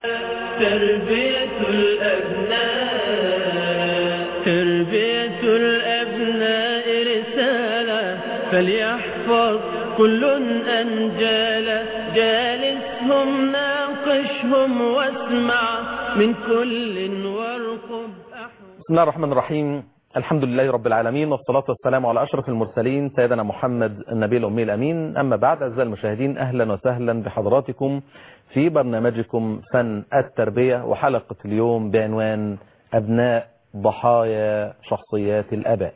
تربية الأبناء تربية الأبناء رسالة فليحفظ كل أنجالا جالسهم ناقشهم واسمع من كل وارقب بسم الله الرحمن الرحيم الحمد لله رب العالمين والصلاة والسلام على أشرف المرسلين سيدنا محمد النبي الأمي الأمين أما بعد أعزائي المشاهدين أهلا وسهلا بحضراتكم في برنامجكم فن التربية وحلقة اليوم بعنوان أبناء ضحايا شخصيات الأباء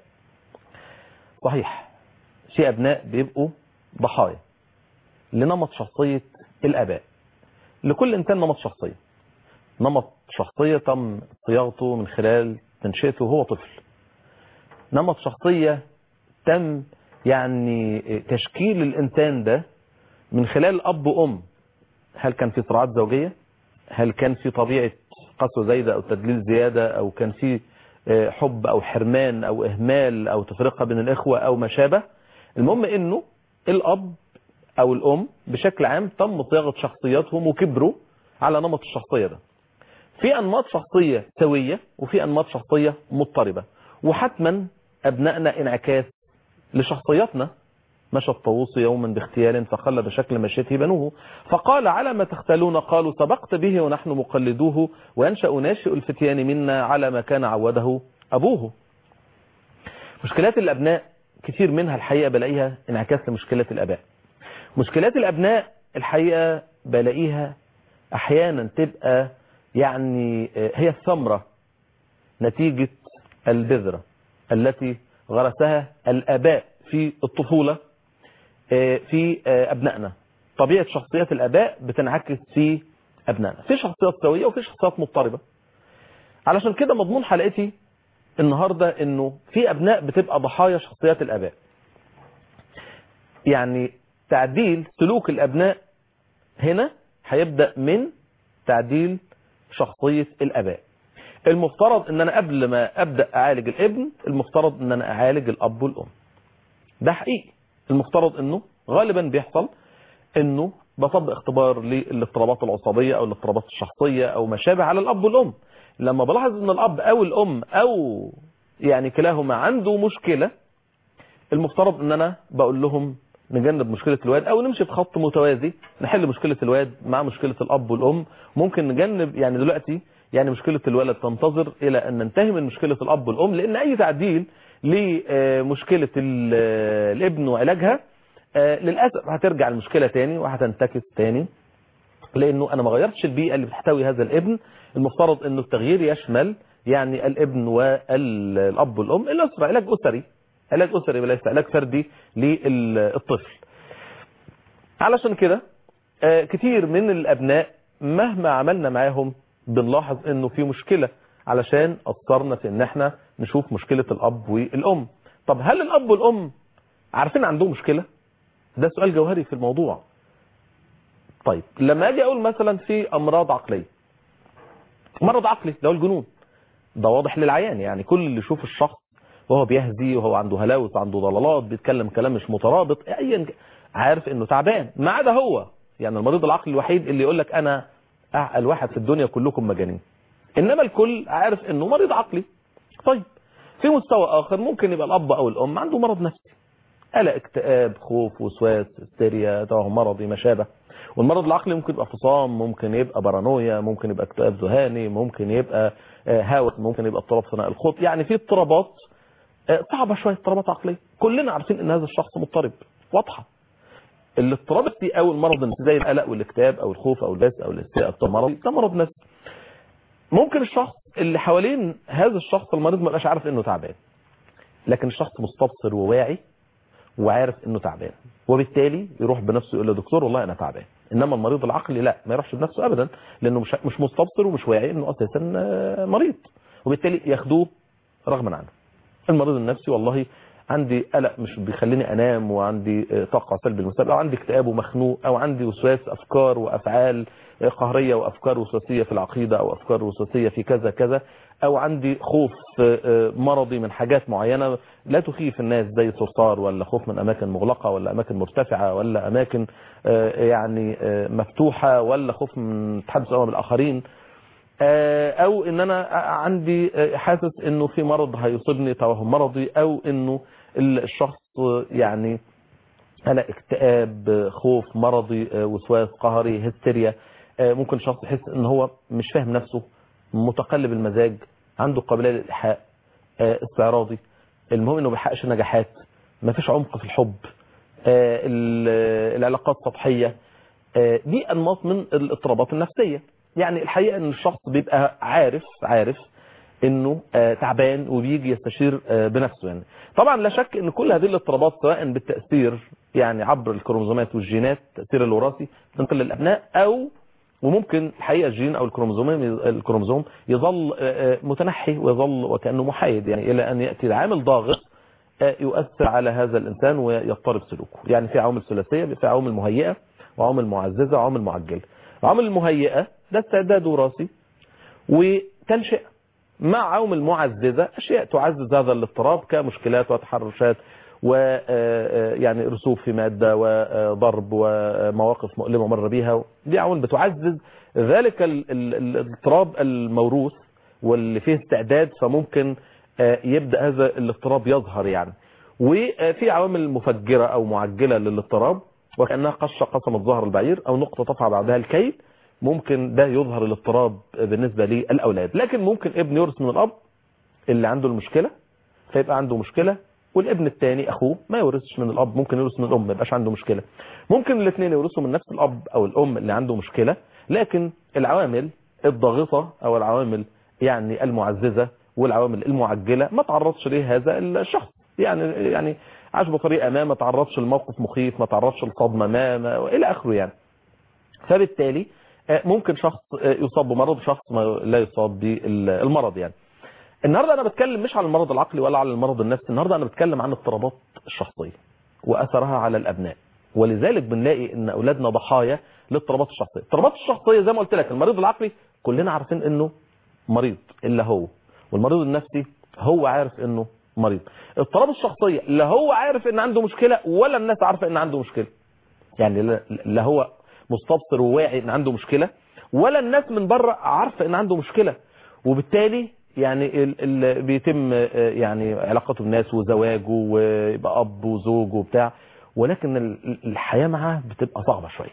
صحيح في أبناء بيبقوا ضحايا لنمط شخصية الأباء لكل إنسان نمط شخصية نمط شخصية تم صياغته من خلال تنشئته وهو طفل نمط شخصية تم يعني تشكيل الإنسان ده من خلال أب وأم هل كان في صراعات زوجية هل كان في طبيعة قسوة زايدة أو تدليل زيادة أو كان في حب أو حرمان أو إهمال أو تفرقة بين الإخوة أو ما شابه المهم إنه الأب أو الأم بشكل عام تم صياغة شخصياتهم وكبروا على نمط الشخصية ده في أنماط شخصية سوية وفي أنماط شخصية مضطربة وحتما أبنائنا انعكاس لشخصياتنا مشى الطاووس يوما باغتيال فقلد شكل مشيته بنوه فقال على ما تختلون قالوا سبقت به ونحن مقلدوه وينشأ ناشئ الفتيان منا على ما كان عوده أبوه مشكلات الأبناء كثير منها الحقيقة بلاقيها انعكاس لمشكلات الأباء مشكلات الأبناء الحقيقة بلاقيها أحيانا تبقى يعني هي الثمرة نتيجة البذرة التي غرسها الأباء في الطفولة في أبنائنا طبيعة شخصيات الأباء بتنعكس في أبنائنا في شخصيات سوية وفي شخصيات مضطربة علشان كده مضمون حلقتي النهاردة انه في أبناء بتبقى ضحايا شخصيات الأباء يعني تعديل سلوك الأبناء هنا هيبدأ من تعديل شخصية الأباء المفترض ان انا قبل ما ابدأ اعالج الابن المفترض ان انا اعالج الاب والام ده حقيقي المفترض انه غالبا بيحصل انه بطبق اختبار للاضطرابات العصبية او الاضطرابات الشخصية او ما شابه على الاب والام لما بلاحظ ان الاب او الام او يعني كلاهما عنده مشكلة المفترض ان انا بقول لهم نجنب مشكلة الواد او نمشي في خط متوازي نحل مشكلة الواد مع مشكلة الاب والام ممكن نجنب يعني دلوقتي يعني مشكلة الولد تنتظر الى ان ننتهي من مشكلة الاب والام لان اي تعديل لمشكلة الابن وعلاجها للأسف هترجع المشكلة تاني وهتنتكس تاني لانه انا ما غيرتش البيئة اللي بتحتوي هذا الابن المفترض انه التغيير يشمل يعني الابن والاب والام الاسرة علاج اسري علاج اسري وليس علاج فردي للطفل علشان كده كتير من الابناء مهما عملنا معاهم بنلاحظ انه في مشكلة علشان اثرنا في ان احنا نشوف مشكلة الاب والام طب هل الاب والام عارفين عندهم مشكلة ده سؤال جوهري في الموضوع طيب لما اجي اقول مثلا في امراض عقلية مرض عقلي ده هو الجنون ده واضح للعيان يعني كل اللي يشوف الشخص وهو بيهزي وهو عنده هلاوس عنده ضلالات بيتكلم كلام مش مترابط ايا عارف انه تعبان ما عدا هو يعني المريض العقلي الوحيد اللي يقول لك انا اعقل واحد في الدنيا كلكم مجانين انما الكل عارف انه مريض عقلي طيب في مستوى اخر ممكن يبقى الاب او الام عنده مرض نفسي قلق اكتئاب خوف وسواس هستيريا توهم مرضي ما شابه والمرض العقلي ممكن يبقى فصام ممكن يبقى بارانويا ممكن يبقى اكتئاب ذهاني ممكن يبقى هاوس ممكن يبقى اضطراب ثنائي الخط يعني في اضطرابات صعبة شوية اضطرابات عقلية كلنا عارفين ان هذا الشخص مضطرب واضحة الاضطراب النفسي او المرض النفسي زي القلق والاكتئاب او الخوف او الباس او الاستياء او المرض ده مرض نفسي ممكن الشخص اللي حوالين هذا الشخص المريض ما يبقاش عارف انه تعبان لكن الشخص مستبصر وواعي وعارف انه تعبان وبالتالي يروح بنفسه يقول لدكتور والله انا تعبان انما المريض العقلي لا ما يروحش بنفسه ابدا لانه مش مش مستبصر ومش واعي انه اساسا مريض وبالتالي ياخدوه رغما عنه المريض النفسي والله عندي قلق مش بيخليني انام وعندي آه، طاقه سلبي المستقبل او عندي اكتئاب ومخنوق او عندي وسواس افكار وافعال آه، قهريه وافكار وسواسيه في العقيده او افكار وسواسيه في كذا كذا او عندي خوف آه، آه، مرضي من حاجات معينه لا تخيف الناس زي صرصار ولا خوف من اماكن مغلقه ولا اماكن مرتفعه ولا اماكن آه، يعني آه، مفتوحه ولا خوف من تحدث امام الاخرين آه، او ان انا عندي آه، حاسس انه في مرض هيصيبني توهم مرضي او انه الشخص يعني قلق اكتئاب آه، خوف مرضي آه، وسواس قهري هستيريا آه، ممكن شخص يحس ان هو مش فاهم نفسه متقلب المزاج عنده قابليه للالحاق آه، استعراضي المهم انه بيحققش نجاحات ما فيش عمق في الحب آه، ال- العلاقات سطحيه آه، دي انماط من الاضطرابات النفسيه يعني الحقيقه ان الشخص بيبقى عارف عارف انه آه، تعبان وبيجي يستشير آه، بنفسه يعني طبعا لا شك ان كل هذه الاضطرابات سواء بالتاثير يعني عبر الكروموزومات والجينات التاثير الوراثي تنقل للابناء او وممكن الحقيقه الجين او الكروموزوم الكروموزوم يظل آه، آه، متنحي ويظل وكانه محايد يعني الى ان ياتي عامل ضاغط آه، يؤثر على هذا الانسان ويضطرب سلوكه يعني في عوامل ثلاثيه في عوامل مهيئه وعوامل معززه وعوامل معجله العوامل المهيئه ده استعداد وراثي وتنشئه مع عوامل معززه اشياء تعزز هذا الاضطراب كمشكلات وتحرشات و آه، يعني رسوب في ماده وضرب ومواقف مؤلمه مر بيها دي عوامل بتعزز ذلك ال- ال- ال- الاضطراب الموروث واللي فيه استعداد فممكن آه، يبدا هذا الاضطراب يظهر يعني وفي عوامل مفجره او معجله للاضطراب وكانها قشه قسمت ظهر البعير او نقطه طفع بعدها الكيل ممكن ده يظهر الاضطراب بالنسبه للاولاد لكن ممكن ابن يورث من الاب اللي عنده المشكله فيبقى عنده مشكله والابن الثاني اخوه ما يورثش من الاب ممكن يورث من الام ما يبقاش عنده مشكله ممكن الاثنين يورثوا من نفس الاب او الام اللي عنده مشكله لكن العوامل الضاغطه او العوامل يعني المعززه والعوامل المعجله ما تعرضش ليه هذا الشخص يعني يعني عاش بطريقه ما ما تعرضش لموقف مخيف ما تعرضش لصدمه ما, ما الى اخره يعني فبالتالي آه، ممكن شخص آه، يصاب بمرض شخص ما لا يصاب بالمرض يعني النهارده انا بتكلم مش عن المرض العقلي ولا على المرض النفسي النهارده انا بتكلم عن اضطرابات الشخصيه واثرها على الابناء ولذلك بنلاقي ان اولادنا ضحايا للاضطرابات الشخصيه الاضطرابات الشخصيه زي ما قلت لك المريض العقلي كلنا عارفين انه مريض الا هو والمريض النفسي هو عارف انه مريض اضطراب الشخصيه لا هو عارف ان عنده مشكله ولا الناس عارفه ان عنده مشكله يعني لا- لا هو مستبصر وواعي ان عنده مشكله ولا الناس من بره عارفه ان عنده مشكله وبالتالي يعني ال ال بيتم آه، يعني علاقته بالناس وزواجه ويبقى اب وزوج وبتاع ولكن ال- الحياه معاه بتبقى صعبه شويه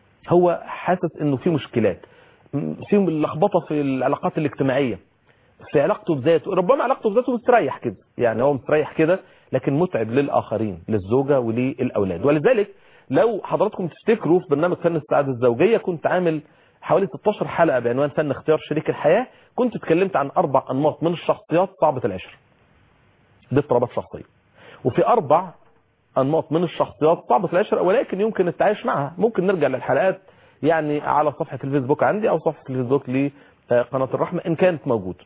هو حاسس انه في مشكلات م- في لخبطه في العلاقات الاجتماعيه في علاقته بذاته ربما علاقته بذاته مستريح كده يعني هو مستريح كده لكن متعب للاخرين للزوجه وللاولاد ولذلك لو حضراتكم تفتكروا في برنامج فن السعاده الزوجيه كنت عامل حوالي 16 حلقه بعنوان فن اختيار شريك الحياه كنت اتكلمت عن اربع انماط من الشخصيات صعبه العشره دي اضطرابات شخصيه وفي اربع انماط من الشخصيات صعبه العشره ولكن يمكن التعايش معها ممكن نرجع للحلقات يعني على صفحه الفيسبوك عندي او صفحه الفيسبوك لقناه الرحمه ان كانت موجوده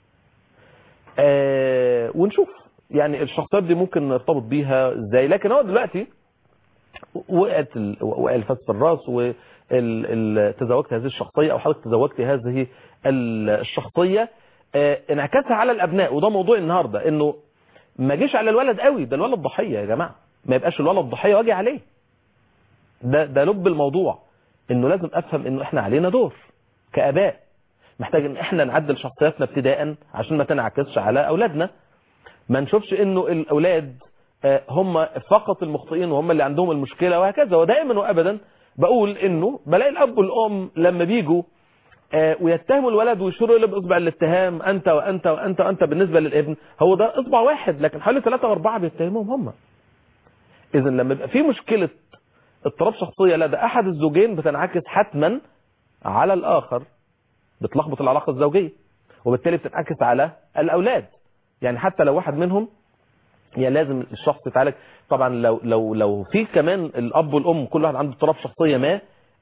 آه ونشوف يعني الشخصيات دي ممكن نرتبط بيها ازاي لكن هو دلوقتي وقعت ال- وقع الفاس في الراس وتزوجت هذه الشخصيه او حضرتك تزوجت هذه ال- الشخصيه آه، انعكاسها على الابناء وده موضوع النهارده انه ما جيش على الولد قوي ده الولد ضحيه يا جماعه ما يبقاش الولد ضحيه واجي عليه ده ده لب الموضوع انه لازم افهم انه احنا علينا دور كاباء محتاج ان احنا نعدل شخصياتنا ابتداء عشان ما تنعكسش على اولادنا ما نشوفش انه الاولاد آه، هم فقط المخطئين وهم اللي عندهم المشكله وهكذا ودائما وابدا بقول انه بلاقي الاب والام لما بيجوا آه، ويتهموا الولد ويشيروا له باصبع الاتهام انت وانت وانت وانت بالنسبه للابن هو ده اصبع واحد لكن حوالي ثلاثه واربعه بيتهموهم هم اذا لما يبقى في مشكله اضطراب شخصيه لدى احد الزوجين بتنعكس حتما على الاخر بتلخبط العلاقه الزوجيه وبالتالي بتنعكس على الاولاد يعني حتى لو واحد منهم يعني لازم الشخص يتعالج طبعا لو لو لو في كمان الاب والام كل واحد عنده اضطراب شخصيه ما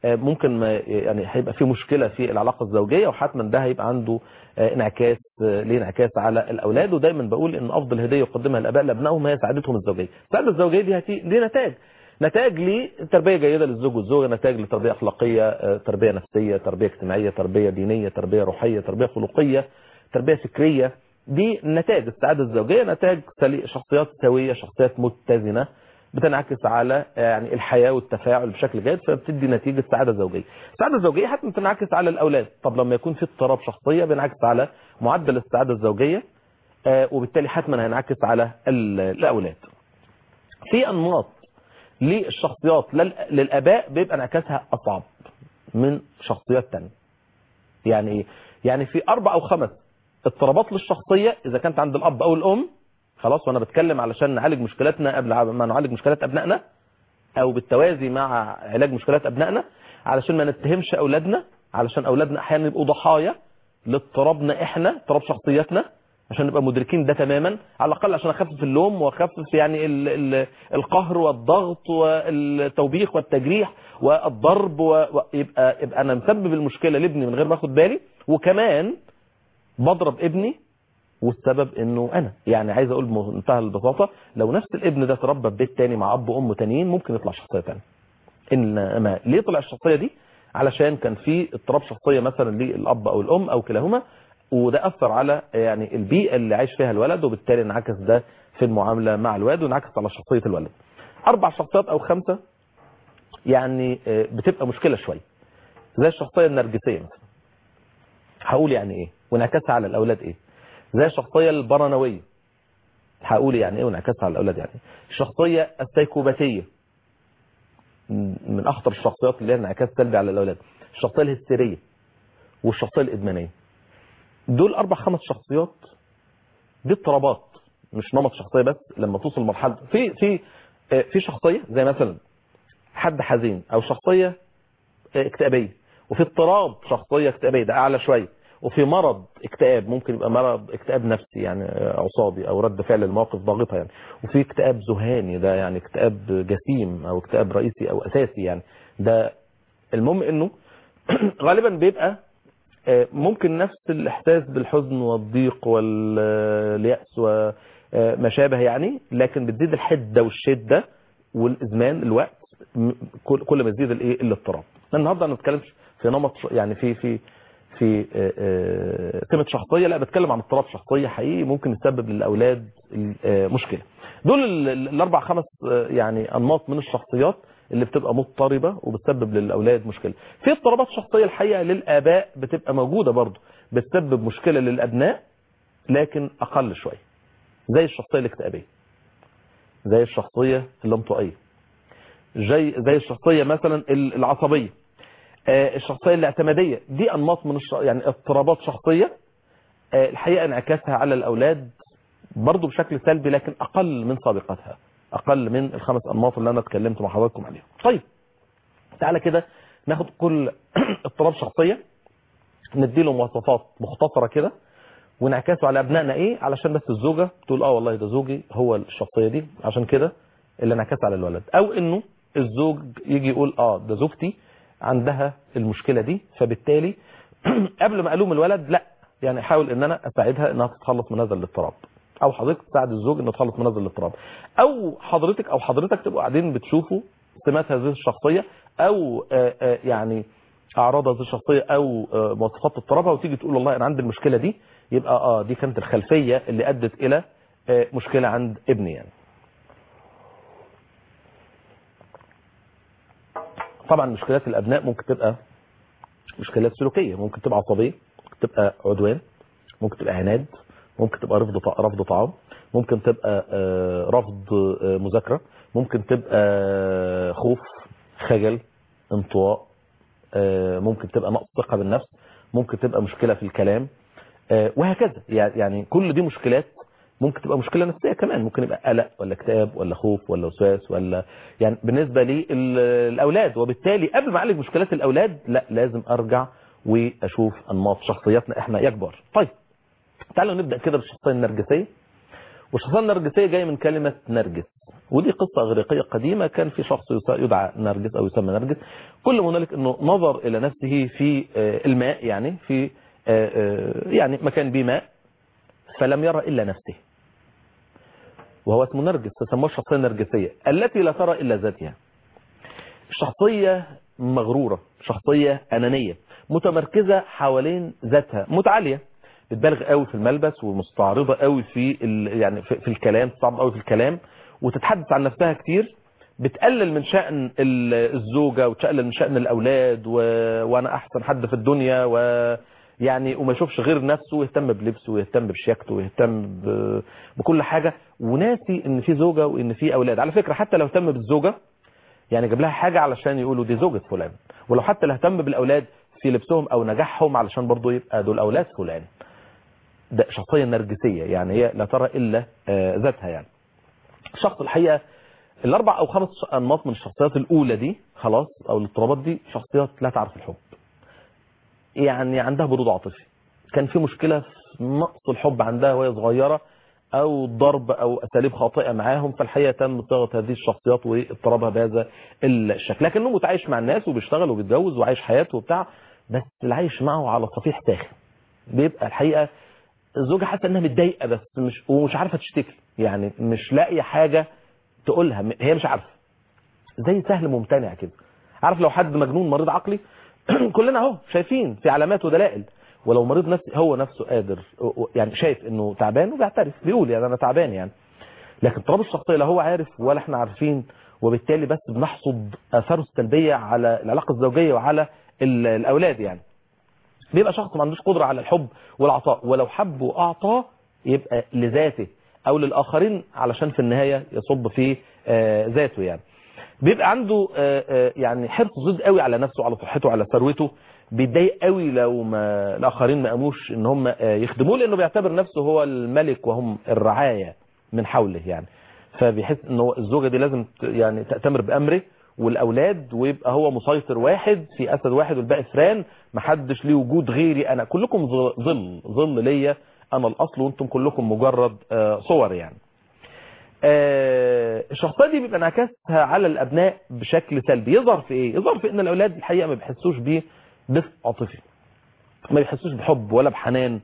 ممكن ما يعني هيبقى في مشكلة في العلاقة الزوجية وحتما ده هيبقى عنده انعكاس ليه انعكاس على الأولاد ودايما بقول إن أفضل هدية يقدمها الآباء لأبنائهم هي سعادتهم الزوجية السعادة الزوجية دي هتي دي نتاج نتاج لتربية جيدة للزوج والزوجة نتاج لتربية أخلاقية تربية نفسية تربية اجتماعية تربية دينية تربية روحية تربية خلقية تربية فكرية دي نتاج السعادة الزوجية نتاج شخصيات سوية شخصيات متزنة بتنعكس على يعني الحياة والتفاعل بشكل جيد فبتدي نتيجة سعادة زوجية السعادة الزوجية حتى بتنعكس على الأولاد طب لما يكون في اضطراب شخصية بينعكس على معدل السعادة الزوجية وبالتالي حتما هينعكس على الأولاد في أنماط للشخصيات للآباء بيبقى انعكاسها أصعب من شخصيات تانية يعني ايه يعني في أربع أو خمس اضطرابات للشخصية إذا كانت عند الأب أو الأم خلاص وانا بتكلم علشان نعالج مشكلاتنا قبل ما نعالج مشكلات ابنائنا او بالتوازي مع علاج مشكلات ابنائنا علشان ما نتهمش اولادنا علشان اولادنا احيانا يبقوا ضحايا لاضطرابنا احنا اضطراب شخصياتنا عشان نبقى مدركين ده تماما على الاقل عشان اخفف اللوم واخفف يعني ال ال القهر والضغط والتوبيخ والتجريح والضرب ويبقى يبقى انا مسبب المشكله لابني من غير ما اخد بالي وكمان بضرب ابني والسبب انه انا يعني عايز اقول بمنتهى البساطه لو نفس الابن ده تربى في بيت تاني مع اب وام تانيين ممكن يطلع شخصيه تانية انما ليه طلع الشخصيه دي علشان كان في اضطراب شخصيه مثلا للاب او الام او كلاهما وده اثر على يعني البيئه اللي عايش فيها الولد وبالتالي انعكس ده في المعامله مع الولد وانعكس على شخصيه الولد اربع شخصيات او خمسه يعني بتبقى مشكله شويه زي الشخصيه النرجسيه مثلا هقول يعني ايه وانعكاسها على الاولاد ايه زي الشخصية البرانوية هقول يعني ايه وانعكاسها على الاولاد يعني الشخصية السيكوباتية من اخطر الشخصيات اللي هي انعكاس سلبي على الاولاد الشخصية الهستيرية والشخصية الادمانية دول اربع خمس شخصيات دي اضطرابات مش نمط شخصية بس لما توصل مرحلة في في في شخصية زي مثلا حد حزين او شخصية اكتئابية وفي اضطراب شخصية اكتئابية ده اعلى شوية وفي مرض اكتئاب ممكن يبقى مرض اكتئاب نفسي يعني عصابي او رد فعل المواقف ضاغطه يعني وفي اكتئاب ذهاني ده يعني اكتئاب جسيم او اكتئاب رئيسي او اساسي يعني ده المهم انه غالبا بيبقى ممكن نفس الاحساس بالحزن والضيق واليأس وما شابه يعني لكن بتزيد الحده والشده والازمان الوقت كل ما يزيد الايه الاضطراب النهارده انا بتكلم في نمط يعني في في في قيمة شخصية لا بتكلم عن اضطراب شخصية حقيقي ممكن يسبب للأولاد مشكلة دول الأربع خمس يعني أنماط من الشخصيات اللي بتبقى مضطربة وبتسبب للأولاد مشكلة في اضطرابات شخصية الحقيقة للآباء بتبقى موجودة برضو بتسبب مشكلة للأبناء لكن أقل شوية زي الشخصية الاكتئابية زي الشخصية اللمطائية زي زي الشخصية مثلا العصبية الشخصية الاعتمادية دي أنماط من الش... يعني اضطرابات شخصية الحقيقة انعكاسها على الأولاد برضو بشكل سلبي لكن أقل من سابقتها أقل من الخمس أنماط اللي أنا اتكلمت مع حضراتكم عليهم طيب تعالى كده ناخد كل اضطراب شخصية نديله مواصفات مختصرة كده ونعكسه على أبنائنا إيه علشان بس الزوجة تقول آه والله ده زوجي هو الشخصية دي عشان كده اللي انعكس على الولد أو إنه الزوج يجي يقول آه ده زوجتي عندها المشكلة دي فبالتالي قبل ما ألوم الولد لا يعني احاول ان انا اساعدها انها تتخلص من هذا الاضطراب او حضرتك تساعد الزوج انه يتخلص من هذا الاضطراب او حضرتك او حضرتك تبقوا قاعدين بتشوفوا سمات هذه الشخصية او آآ آآ يعني اعراض هذه الشخصية او مواصفات اضطرابها وتيجي تقول والله انا عندي المشكلة دي يبقى اه دي كانت الخلفية اللي ادت الى مشكلة عند ابني يعني طبعا مشكلات الابناء ممكن تبقى مشكلات سلوكية ممكن تبقى عصبية ممكن تبقى عدوان ممكن تبقى عناد ممكن تبقى رفض رفض طعام ممكن تبقى رفض مذاكرة ممكن تبقى خوف خجل انطواء ممكن تبقى نقص ثقة بالنفس ممكن تبقى مشكلة في الكلام وهكذا يعني كل دي مشكلات ممكن تبقى مشكلة نفسية كمان ممكن يبقى قلق ولا اكتئاب ولا خوف ولا وسواس ولا يعني بالنسبة للأولاد وبالتالي قبل ما أعالج مشكلات الأولاد لا لازم أرجع وأشوف أنماط شخصياتنا إحنا يكبر طيب تعالوا نبدأ كده بالشخصية النرجسية والشخصية النرجسية جاية من كلمة نرجس ودي قصة إغريقية قديمة كان في شخص يدعى نرجس أو يسمى نرجس كل ما هنالك أنه نظر إلى نفسه في الماء يعني في يعني مكان به ماء فلم يرى إلا نفسه وهو اسمه نرجس فسموه الشخصية النرجسية التي لا ترى إلا ذاتها شخصية مغرورة شخصية أنانية متمركزة حوالين ذاتها متعالية بتبالغ قوي في الملبس ومستعرضة قوي في يعني في, في الكلام صعب قوي في الكلام وتتحدث عن نفسها كتير بتقلل من شأن الزوجة وتقلل من شأن الأولاد و... وأنا أحسن حد في الدنيا و يعني وما يشوفش غير نفسه ويهتم بلبسه ويهتم بشياكته ويهتم ب... بكل حاجة وناسي ان في زوجة وان في أولاد على فكرة حتى لو اهتم بالزوجة يعني جاب لها حاجة علشان يقولوا دي زوجة فلان ولو حتى لو اهتم بالأولاد في لبسهم أو نجاحهم علشان برضو يبقى دول أولاد فلان ده شخصية نرجسية يعني هي لا ترى إلا ذاتها يعني الشخص الحقيقة الأربع أو خمس أنماط من الشخصيات الأولى دي خلاص أو الاضطرابات دي شخصيات لا تعرف الحب يعني عندها برود عاطفي كان في مشكلة في نقص الحب عندها وهي صغيرة أو ضرب أو أساليب خاطئة معاهم فالحقيقة تم صياغة هذه الشخصيات واضطرابها بهذا الشكل لكنه متعايش مع الناس وبيشتغل وبيتجوز وعايش حياته وبتاع بس اللي عايش معه على صفيح ساخن بيبقى الحقيقة الزوجة حاسة انها متضايقة بس مش ومش عارفة تشتكي يعني مش لاقية حاجة تقولها هي مش عارفة زي سهل ممتنع كده عارف لو حد مجنون مريض عقلي كلنا اهو شايفين في علامات ودلائل ولو مريض نفسي هو نفسه قادر يعني شايف انه تعبان وبيعترف بيقول يعني انا تعبان يعني لكن اضطراب الشخصيه لا هو عارف ولا احنا عارفين وبالتالي بس بنحصد اثاره السلبيه على العلاقه الزوجيه وعلى الاولاد يعني بيبقى شخص ما عندوش قدره على الحب والعطاء ولو حب واعطى يبقى لذاته او للاخرين علشان في النهايه يصب في ذاته يعني بيبقى عنده يعني حرص ضد قوي على نفسه على صحته على ثروته بيتضايق قوي لو ما الاخرين ما قاموش ان هم يخدموه لانه بيعتبر نفسه هو الملك وهم الرعايه من حوله يعني فبيحس ان هو الزوجه دي لازم يعني تأتمر بامره والاولاد ويبقى هو مسيطر واحد في اسد واحد والباقي فران محدش ليه وجود غيري انا كلكم ظل ظل ليا انا الاصل وانتم كلكم مجرد صور يعني الشخصيه دي بيبقى انعكاسها على الابناء بشكل سلبي يظهر في ايه يظهر في ان الاولاد الحقيقه ما بيحسوش بيه دفء عاطفي ما بيحسوش بحب ولا بحنان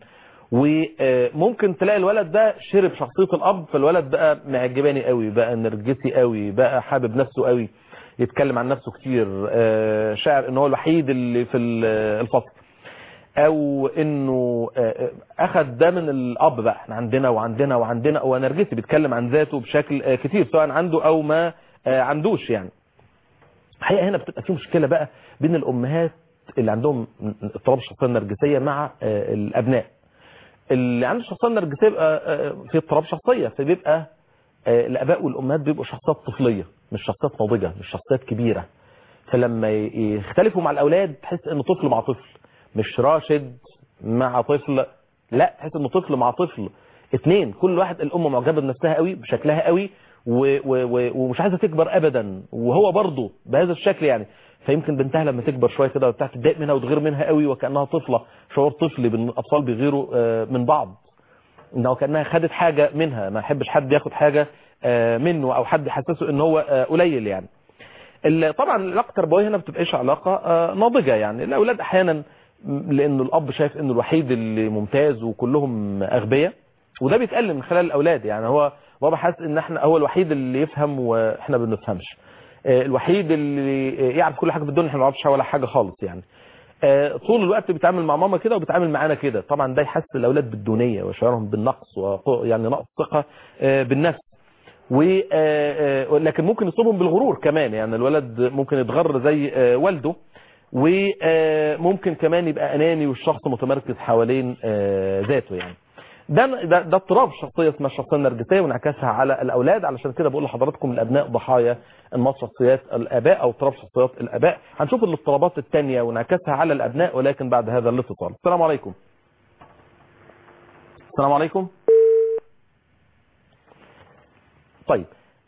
وممكن تلاقي الولد ده شرب شخصيه الاب فالولد بقى معجباني قوي بقى نرجسي قوي بقى حابب نفسه قوي يتكلم عن نفسه كتير شاعر ان هو الوحيد اللي في الفصل او انه اخذ ده من الاب بقى احنا عندنا وعندنا وعندنا ونرجسي بيتكلم عن ذاته بشكل كتير سواء عنده او ما عندوش يعني الحقيقه هنا بتبقى في مشكله بقى بين الامهات اللي عندهم اضطراب الشخصيه النرجسيه مع الابناء اللي عنده الشخصيه النرجسيه بيبقى في اضطراب شخصيه فبيبقى الاباء والامهات بيبقوا شخصيات طفليه مش شخصيات ناضجه مش شخصيات كبيره فلما يختلفوا مع الاولاد تحس انه طفل مع طفل مش راشد مع طفل لا تحس انه طفل مع طفل اتنين كل واحد الام معجبه بنفسها قوي بشكلها قوي و و و ومش عايزه تكبر ابدا وهو برضه بهذا الشكل يعني فيمكن بنتها لما تكبر شويه كده وبتاع تتضايق منها وتغير منها قوي وكانها طفله شعور طفلي بين الاطفال بيغيروا من بعض انه كانها خدت حاجه منها ما يحبش حد ياخد حاجه منه او حد يحسسه ان هو قليل يعني طبعا العلاقه التربويه هنا ما بتبقاش علاقه ناضجه يعني الاولاد احيانا لانه الاب شايف انه الوحيد اللي ممتاز وكلهم اغبياء وده بيتقل من خلال الاولاد يعني هو بابا حاسس ان احنا هو الوحيد اللي يفهم واحنا ما بنفهمش الوحيد اللي يعرف كل حاجه في الدنيا احنا ما نعرفش ولا حاجه خالص يعني طول الوقت بيتعامل مع ماما كده وبيتعامل معانا كده طبعا ده يحسس الاولاد بالدونيه ويشعرهم بالنقص يعني نقص ثقه بالنفس و لكن ممكن يصيبهم بالغرور كمان يعني الولد ممكن يتغر زي والده وممكن كمان يبقى اناني والشخص متمركز حوالين ذاته يعني ده ده, ده اضطراب شخصيه اسمها الشخصيه النرجسيه وانعكاسها على الاولاد علشان كده بقول لحضراتكم الابناء ضحايا انماط شخصيات الاباء او اضطراب شخصيات الاباء هنشوف الاضطرابات الثانيه وانعكاسها على الابناء ولكن بعد هذا الاتصال السلام عليكم السلام عليكم طيب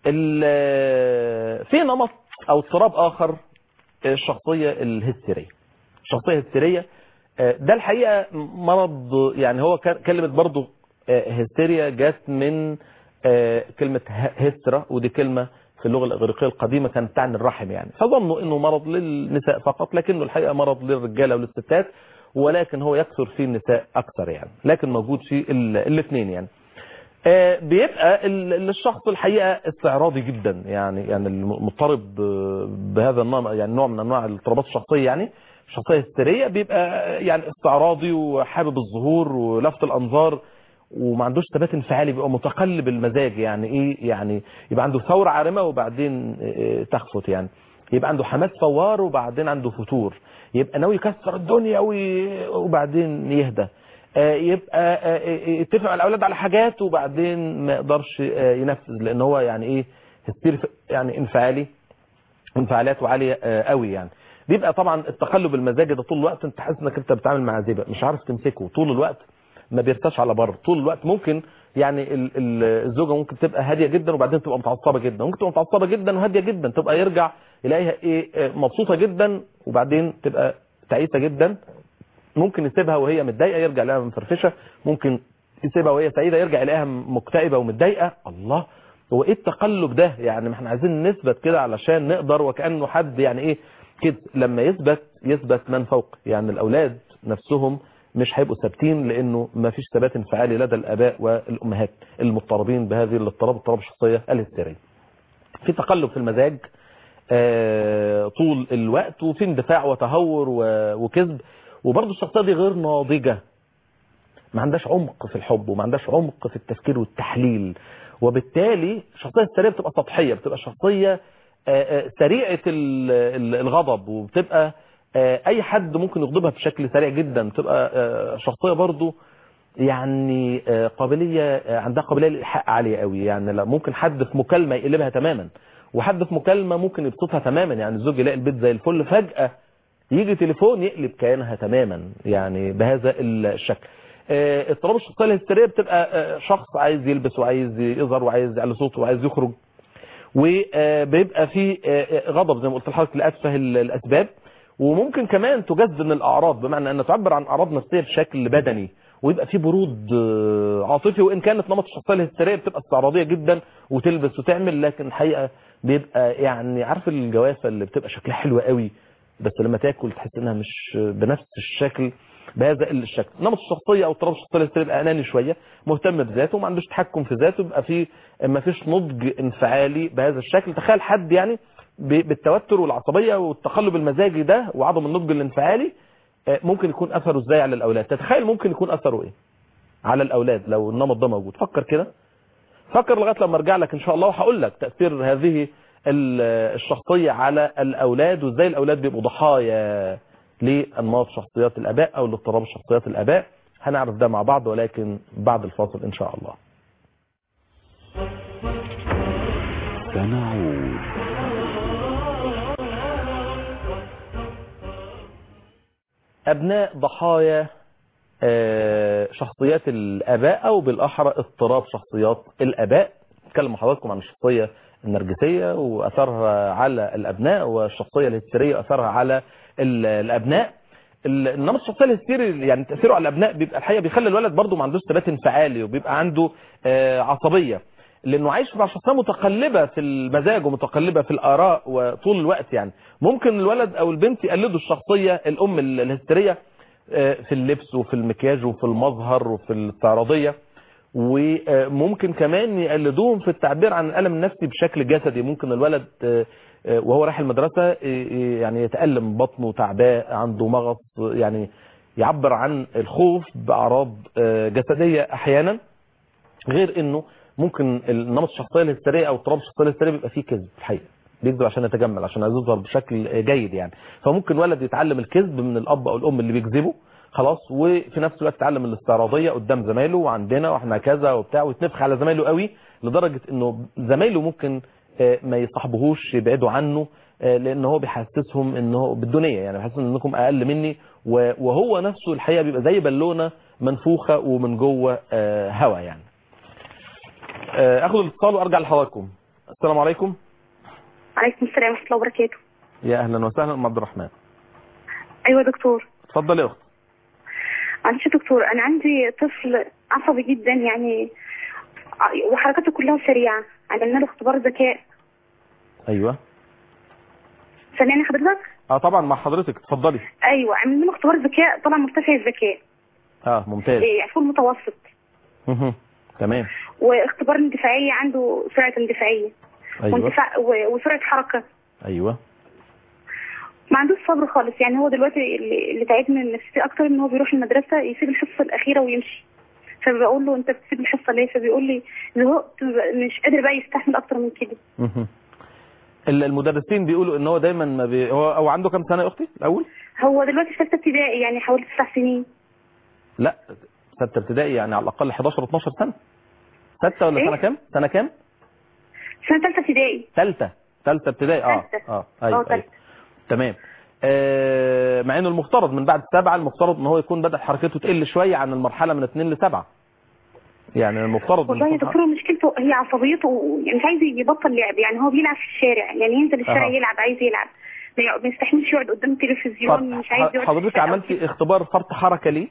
في نمط او اضطراب اخر الشخصيه الهستيريه الشخصيه الهستيريه ده الحقيقه مرض يعني هو كلمه برضه هستيريا جت من آه، كلمة ه- هسترا ودي كلمة في اللغة الإغريقية القديمة كانت تعني الرحم يعني فظنوا أنه مرض للنساء فقط لكنه الحقيقة مرض للرجالة وللستات ولكن هو يكثر في النساء أكثر يعني لكن موجود في الاثنين يعني آه، بيبقى ال- الشخص الحقيقة استعراضي جدا يعني يعني المضطرب آه، بهذا النوع يعني نوع من انواع الاضطرابات الشخصية يعني الشخصية الهستيرية بيبقى يعني استعراضي وحابب الظهور ولفت الانظار وما عندوش ثبات انفعالي بيبقى متقلب المزاج يعني ايه يعني يبقى عنده ثورة عارمة وبعدين آه، تخفت يعني يبقى عنده حماس فوار وبعدين عنده فتور يبقى ناوي يكسر الدنيا وي- وبعدين يهدى آه، يبقى آه، يتفق مع الاولاد على حاجات وبعدين ما يقدرش آه، ينفذ لان هو يعني ايه هستير يعني انفعالي انفعالاته عاليه آه، قوي يعني بيبقى طبعا التقلب المزاجي ده طول الوقت انت حاسس انك انت بتتعامل مع زئبق مش عارف تمسكه طول الوقت ما بيرتاش على بر طول الوقت ممكن يعني ال- ال- الزوجه ممكن تبقى هاديه جدا وبعدين تبقى متعصبه جدا ممكن تبقى متعصبه جدا وهاديه جدا تبقى يرجع يلاقيها ايه آه، مبسوطه جدا وبعدين تبقى تعيسه جدا ممكن يسيبها وهي متضايقه يرجع يلاقيها مفرفشه ممكن يسيبها وهي سعيده يرجع يلاقيها مكتئبه ومتضايقه الله هو ايه التقلب ده يعني ما احنا عايزين نثبت كده علشان نقدر وكانه حد يعني ايه كده لما يثبت يثبت من فوق يعني الاولاد نفسهم مش هيبقوا ثابتين لانه ما فيش ثبات انفعالي لدى الاباء والامهات المضطربين بهذه الاضطراب اضطراب الشخصيه الهستيريه في تقلب في المزاج آه، طول الوقت وفي اندفاع وتهور و- وكذب وبرضه الشخصيه دي غير ناضجه ما عندهاش عمق في الحب وما عندهاش عمق في التفكير والتحليل وبالتالي الشخصيه السريه بتبقى سطحيه بتبقى شخصيه آه، آه، سريعه ال- ال- الغضب وبتبقى آه، اي حد ممكن يغضبها بشكل سريع جدا بتبقى آه، شخصيه برضه يعني آه، قابليه آه، عندها قابليه للإلحاق عاليه قوي يعني لا ممكن حد في مكالمه يقلبها تماما وحد في مكالمه ممكن يبسطها تماما يعني الزوج يلاقي البيت زي الفل فجاه يجي تليفون يقلب كيانها تماما يعني بهذا الشكل آه، اضطراب الشخصيه الهستيريه بتبقى آه، شخص عايز يلبس وعايز يظهر وعايز يعلي صوته وعايز يخرج وبيبقى في آه، غضب زي ما قلت لحضرتك لاتفه ال- الاسباب وممكن كمان تجزم الاعراض بمعنى ان تعبر عن اعراض نفسيه بشكل بدني ويبقى في برود آه، عاطفي وان كانت نمط الشخصيه الهستيريه بتبقى استعراضيه جدا وتلبس وتعمل لكن الحقيقه بيبقى يعني عارف الجوافه اللي بتبقى شكلها حلو قوي بس لما تاكل تحس انها مش بنفس الشكل بهذا الشكل نمط الشخصيه او اضطراب الشخصيه الهستيريه يبقى اناني شويه مهتم بذاته وما عندوش تحكم في ذاته يبقى في ما فيش نضج انفعالي بهذا الشكل تخيل حد يعني ب- بالتوتر والعصبيه والتقلب المزاجي ده وعدم النضج الانفعالي آه، ممكن يكون اثره ازاي على الاولاد تتخيل ممكن يكون اثره ايه على الاولاد لو النمط ده موجود فكر كده فكر لغايه لما ارجع لك ان شاء الله وهقول لك تاثير هذه ال- الشخصيه على الاولاد وازاي الاولاد بيبقوا ضحايا لانماط شخصيات الاباء او لاضطراب شخصيات الاباء هنعرف ده مع بعض ولكن بعد الفاصل ان شاء الله سنعود ابناء ضحايا آه، شخصيات الاباء او بالاحرى اضطراب شخصيات الاباء اتكلم مع حضراتكم عن الشخصيه النرجسيه واثرها على الابناء والشخصيه الهستيريه اثرها على ال- الابناء ال- النمط الشخصيه الهستيري يعني تاثيره على الابناء بيبقى الحقيقه بيخلي الولد برضه ما عندوش ثبات انفعالي وبيبقى عنده آه، عصبيه لانه عايش مع شخصيه متقلبه في المزاج ومتقلبه في الاراء وطول الوقت يعني ممكن الولد او البنت يقلدوا الشخصيه الام ال- الهستيريه آه، في اللبس وفي المكياج وفي المظهر وفي الاستعراضيه وممكن كمان يقلدوهم في التعبير عن الالم النفسي بشكل جسدي ممكن الولد آه، آه، وهو رايح المدرسه آه، آه، يعني يتالم بطنه تعباء عنده مغص يعني يعبر عن الخوف باعراض آه، جسديه احيانا غير انه ممكن النمط الشخصيه الهستيريه او اضطراب الشخصيه الهستيريه بيبقى فيه كذب الحقيقه بيكذب عشان يتجمل عشان عايز يظهر بشكل جيد يعني فممكن ولد يتعلم الكذب من الاب او الام اللي بيكذبوا خلاص وفي نفس الوقت يتعلم الاستعراضيه قدام زمايله وعندنا واحنا كذا وبتاع ويتنفخ على زمايله قوي لدرجه انه زمايله ممكن آه، ما يصاحبوهوش يبعدوا عنه آه، لان هو بيحسسهم ان هو بالدنيا يعني بيحسس انكم اقل مني و- وهو نفسه الحقيقه بيبقى زي بالونه منفوخه ومن جوه آه، هوا يعني آه، اخد الاتصال وارجع لحضراتكم السلام عليكم عليكم السلام ورحمة الله وبركاته يا اهلا وسهلا ام عبد الرحمن أيوة دكتور اتفضل يا اخت معلش يا دكتور أنا عندي طفل عصبي جدا يعني ع- وحركاته كلها سريعه عملنا له اختبار ذكاء ايوه سامعني حضرتك اه طبعا مع حضرتك اتفضلي ايوه عملنا له اختبار ذكاء طلع مرتفع الذكاء اه ممتاز إيه، فوق المتوسط مهم. تمام واختبار اندفاعيه عنده سرعه اندفاعيه ايوه واندفاع و- وسرعه حركه ايوه ما عندوش صبر خالص يعني هو دلوقتي اللي اللي تعبني من نفسيتي اكتر ان هو بيروح المدرسه يسيب الحصه الاخيره ويمشي فبقول له انت بتسيب الحصه ليه فبيقول لي زهقت مش قادر بقى يستحمل اكتر من كده مهم. ال- المدرسين بيقولوا ان هو دايما ما بي... هو هو عنده كام سنه يا اختي الاول هو دلوقتي في ثالثه ابتدائي يعني حوالي تسع سنين لا سته ابتدائي يعني على الاقل 11 12 سنه سته ولا إيه؟ سنه كام سنه كام سنه ثالثه ابتدائي ثالثه ثالثه ابتدائي اه ثالثة. اه آه، ايوه ثالثة. ايوه تمام آه مع انه المفترض من بعد سبعه المفترض ان هو يكون بدا حركته تقل شويه عن المرحله من اثنين لسبعه يعني المفترض والله يا المفروض- دكتور مشكلته هي عصبيته يعني مش عايز يبطل لعب يعني هو بيلعب في الشارع يعني ينزل الشارع أها. يلعب عايز يلعب ما يق- ما يستحملش يقعد قدام طب التلفزيون مش عايز يقعد في حضرتك الشارع أو عملتي كده. اختبار فرط حركه ليه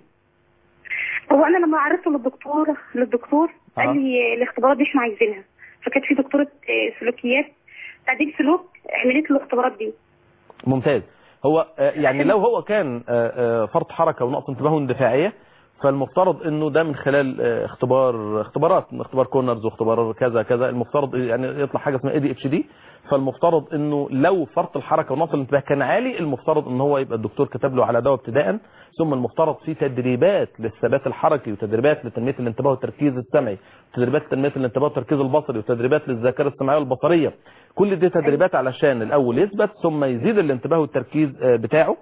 هو انا لما عرضته للدكتور للدكتور أها. قال لي الاختبارات دي احنا عايزينها فكانت في دكتوره آه، سلوكيات تعديل سلوك عملت له الاختبارات دي ممتاز هو آه، يعني لو هو كان آه، آه، فرط حركه ونقص انتباه اندفاعيه فالمفترض انه ده من خلال آه، اختبار اختبارات اختبار كورنرز واختبار كذا كذا المفترض يعني يطلع حاجه اسمها اي دي اتش دي فالمفترض انه لو فرط الحركه ونقص الانتباه كان عالي المفترض ان هو يبقى الدكتور كتب له على دواء ابتداء ثم المفترض في تدريبات للثبات الحركي وتدريبات لتنميه الانتباه والتركيز السمعي وتدريبات لتنميه الانتباه والتركيز البصري وتدريبات للذاكره السمعيه والبصريه كل دي تدريبات علشان الاول يثبت ثم يزيد الانتباه والتركيز آه، بتاعه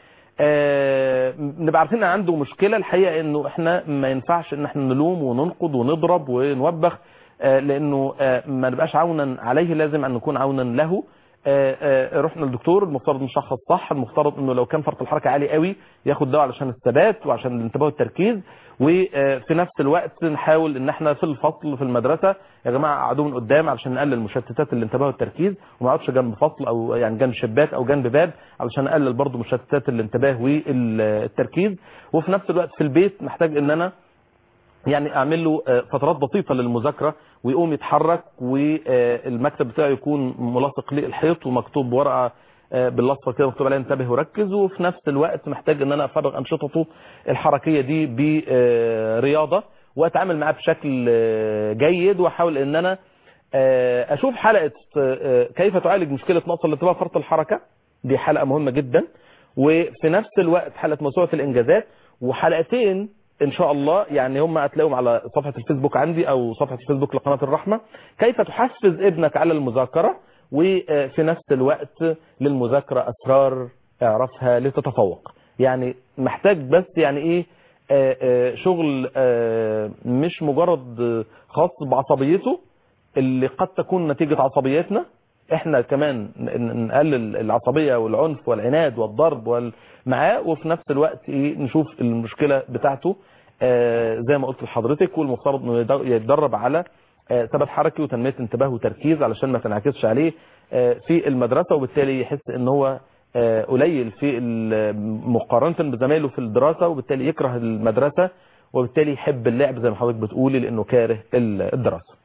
آه، نبقى عارفين ان عنده مشكله الحقيقه انه احنا ما ينفعش ان احنا نلوم وننقد ونضرب ونوبخ آه، لانه آه، ما نبقاش عونا عليه لازم ان نكون عونا له آه، آه، رحنا للدكتور المفترض نشخص صح المفترض انه لو كان فرط الحركه عالي قوي ياخد دواء علشان الثبات وعشان الانتباه والتركيز وفي نفس الوقت نحاول ان احنا في الفصل في المدرسه يا جماعه قعدوا من قدام علشان نقلل مشتتات الانتباه والتركيز وما اقعدش جنب فصل او يعني جنب شباك او جنب باب علشان نقلل برضو مشتتات الانتباه والتركيز وفي نفس الوقت في البيت محتاج ان انا يعني اعمل له آه، فترات بسيطه للمذاكره ويقوم يتحرك والمكتب بتاعه يكون ملاصق للحيط ومكتوب ورقه آه، بالاصفر كده مكتوب عليها انتبه وركز وفي نفس الوقت محتاج ان انا افرغ انشطته الحركيه دي برياضه واتعامل معاه بشكل آه، جيد واحاول ان انا آه، اشوف حلقه آه، كيف تعالج مشكله نقص الانتباه فرط الحركه دي حلقه مهمه جدا وفي نفس الوقت حلقه موسوعه الانجازات وحلقتين ان شاء الله يعني هم هتلاقيهم على صفحه الفيسبوك عندي او صفحه الفيسبوك لقناه الرحمه كيف تحفز ابنك على المذاكره وفي نفس الوقت للمذاكره اسرار اعرفها لتتفوق يعني محتاج بس يعني ايه آه، آه، شغل آه، مش مجرد آه، خاص بعصبيته اللي قد تكون نتيجة عصبيتنا احنا كمان ن- نقلل العصبية والعنف والعناد والضرب وال- معاه وفي نفس الوقت ايه نشوف المشكلة بتاعته آه، زي ما قلت لحضرتك والمفترض انه يد- يتدرب على آه، ثبات حركي وتنمية انتباه وتركيز علشان ما تنعكسش عليه آه، في المدرسة وبالتالي يحس ان هو آه، قليل في ال- مقارنة بزمايله في الدراسة وبالتالي يكره المدرسة وبالتالي يحب اللعب زي ما حضرتك بتقولي لانه كاره ال- الدراسة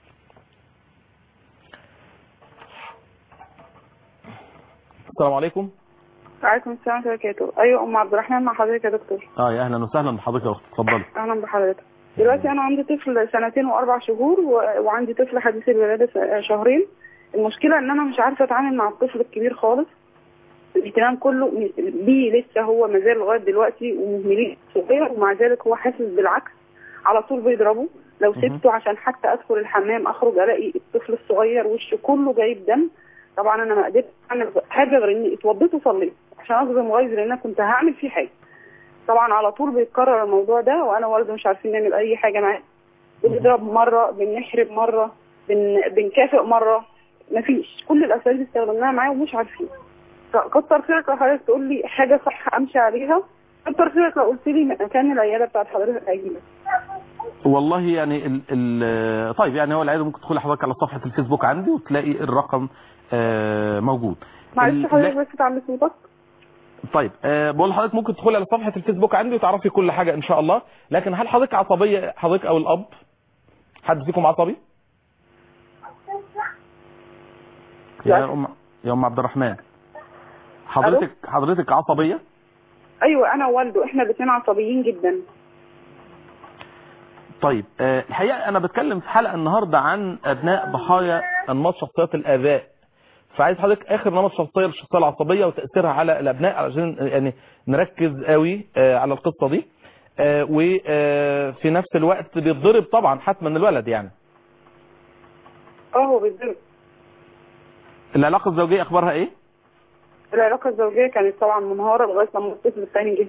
السلام عليكم وعليكم السلام ورحمة الله وبركاته أيوة أم عبد الرحمن مع حضرتك يا دكتور اه يا اهلا وسهلا بحضرتك يا اخت اتفضلي أهلا بحضرتك دلوقتي أنا عندي طفل سنتين وأربع شهور و... وعندي طفل حديث الولادة س- شهرين المشكلة إن أنا مش عارفة أتعامل مع الطفل الكبير خالص الاهتمام كله م- بيه لسه هو مازال لغاية دلوقتي ومهملين صغير ومع ذلك هو حاسس بالعكس على طول بيضربه لو مهم. سبته عشان حتى أدخل الحمام أخرج ألاقي الطفل الصغير وشه كله جايب دم طبعا أنا ما قدرتش أعمل حاجة غير إني اتوضيت وصليت عشان أصدم غيظ لأن أنا كنت هعمل فيه حاجة طبعا على طول بيتكرر الموضوع ده وانا والده مش عارفين نعمل اي حاجه معاه بنضرب مره بنحرب مره بن... بنكافئ مره مفيش كل الاساليب اللي استخدمناها معاه ومش عارفين فكتر خيرك لو حضرتك تقول لي حاجه صح امشي عليها كتر خيرك لو قلت لي مكان العياده بتاعت حضرتك هجيلك والله يعني ال ال طيب يعني هو العياده ممكن تدخلي حضرتك على صفحه الفيسبوك عندي وتلاقي الرقم آه، موجود معلش ال- حضرتك لا- بس تعلي صوتك طيب أه بقول لحضرتك ممكن تدخلي على صفحه الفيسبوك عندي وتعرفي كل حاجه ان شاء الله لكن هل حضرتك عصبيه حضرتك او الاب حد فيكم عصبي يا لا. ام يا ام عبد الرحمن حضرتك حضرتك عصبيه ايوه انا ووالده احنا الاثنين عصبيين جدا طيب آه، الحقيقه انا بتكلم في حلقه النهارده عن ابناء ضحايا انماط شخصيات الاباء فعايز حضرتك اخر نمط شخصيه للشخصيه العصبيه وتاثيرها على الابناء علشان يعني نركز قوي آه، على القصه دي وفي نفس الوقت بيتضرب طبعا حتما الولد يعني اه هو بالظبط العلاقه الزوجيه اخبارها ايه العلاقه الزوجيه كانت طبعا منهاره لغايه لما الطفل الثاني جه